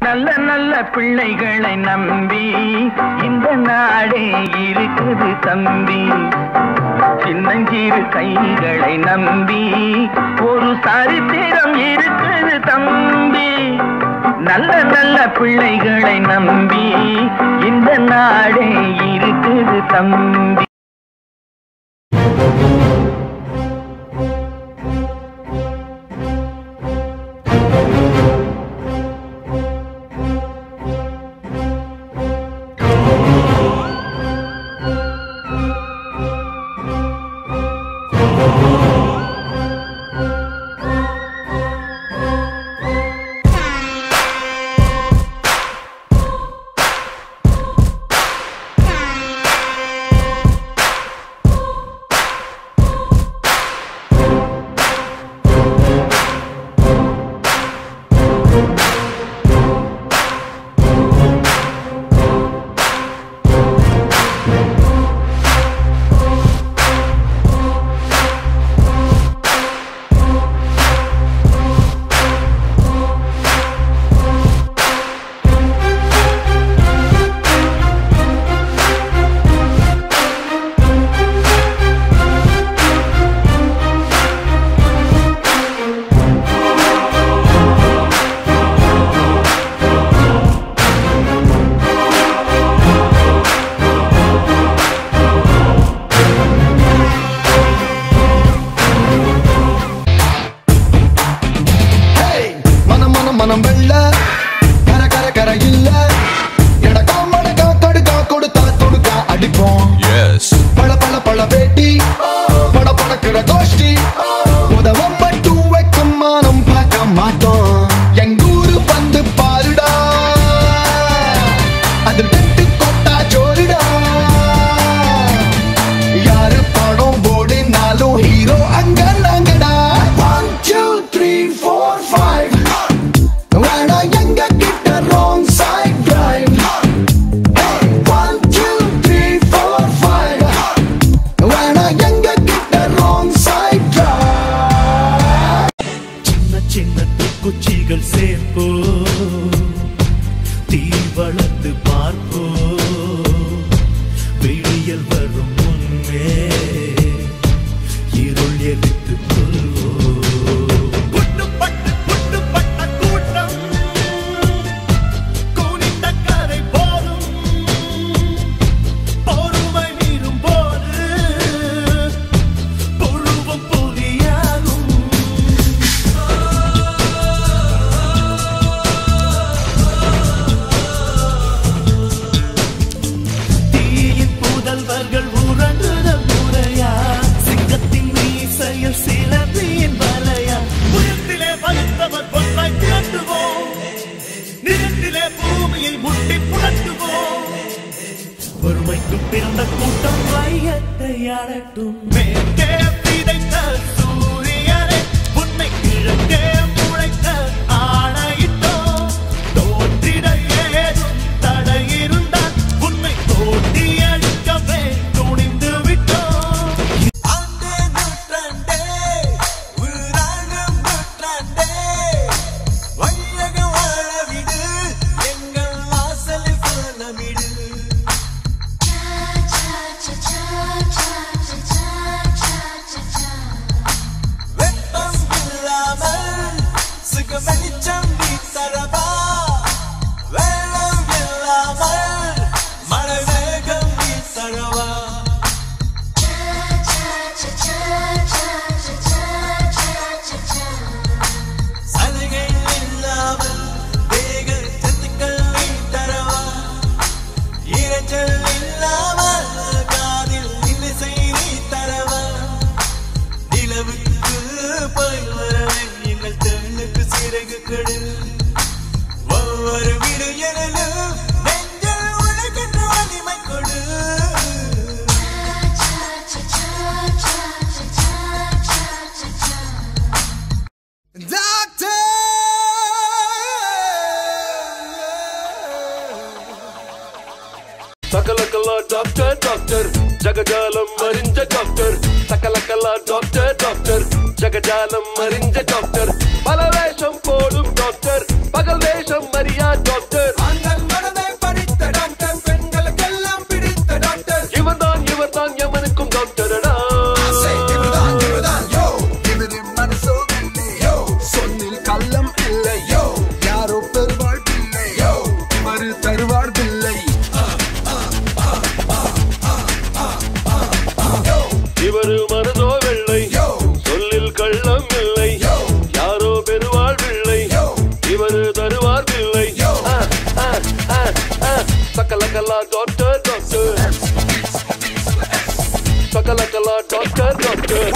நல்ல நல்ல பிள்ளைகளை நம்பி இந்த நாடே இருக்குது தம்பி சின்னஞ்சிறு கைகளை நம்பி ஒரு சரித்திரம் இருக்குது தம்பி நல்ல நல்ல பிள்ளைகளை நம்பி இந்த நாடே இருக்குது தம்பி மனம் மனம் மனம் வெள்ள கர கர கர இல்ல எடக்கா மடக்கா கடுக்கா கொடுத்தா கொடுக்கா அடிப்போம் Yes. பள பள பள வேட்டி பட படக்கிற கோஷ்டி உதவம் மட்டும் வைக்கும் மானம் பார்க்க மாட்டோம் எங்கூரு வந்து பாருடா அது தட்டு கொட்டா ஜோருடா யாரு படம் ஓடினாலும் ஹீரோ அங்க நாங்கடா one two three four five வேணா எங்க கிட்ட wrong side drive one two three four five வேணா எங்க கிட்ட ராங் சைட் டிரைவ் சின்ன சின்ன குச்சிகள் சேர்ப்போ தீ வளர்த்து பார்ப்போ விழியல் வரும் முன்னே இருள் எரித்து கொள்வோ புட்டுப்பட்டு புட்டுப்பட்ட கூட்டம் கூனிட்ட கரை போதும் பொறுமை மீறும் போது புழுவும் புலியாகும் தீயின் புதல்வர்கள் உறங்குதல் முறையா சிங்கத்தின் மீசையில் சிலந்தியின் வலையா புயத்திலே பழுத்தவர் பொன்றாய் திரட்டுவோம் நிலத்திலே பூமியை முட்டி புரட்டுவோம் பொறுமைக்கு பிறந்த கூட்டம் வையத்தை அடட்டும் மேற்கே விதைத்த சூரியனை உன்னை கிழக்கே முளைக்க ஆணையிட்டோம் தோன்றிட ஏதும் தடை இருந்தால் உன்னை தோண்டி அடிக்கவே துணிந்து விட்டோம் ஆண்டே நூற்றாண்டே உயிராடும் நூற்றாண்டே வையக வாழ விடு எங்கள் வாசலில் கோலமிடு வெப்பம் இல்லாமல் சுக வெளிச்சம் நீ தரவா வெள்ளம் இல்லாமல் மழை வேகம் நீ தரவா சலுகை இல்லாமல் வேக சத்துக்கள் நீ தரவா இரைச்சல் இல்லாமல் காதில் இசை நீ தரவா நிலவுக்கு போய் வரவன் எங்கள் தென்னுக்கு சிறகு கெடு ஒவ்வொரு விடுயலும் நெஞ்சல் உலகின்ற வலிமை கொடு சகலகலா டாக்டர் டாக்டர் ஜகஜாலம் அறிஞ்ச டாக்டர் சகலகலா டாக்டர் டாக்டர் ஜகஜாலம் அறிஞ்ச டாக்டர் பல வேஷம் போடும் டாக்டர் பகல் வேஷம் அறியா டாக்டர் சகலகலா டாக்டர் டாக்டர் சகலகலா டாக்டர் டாக்டர்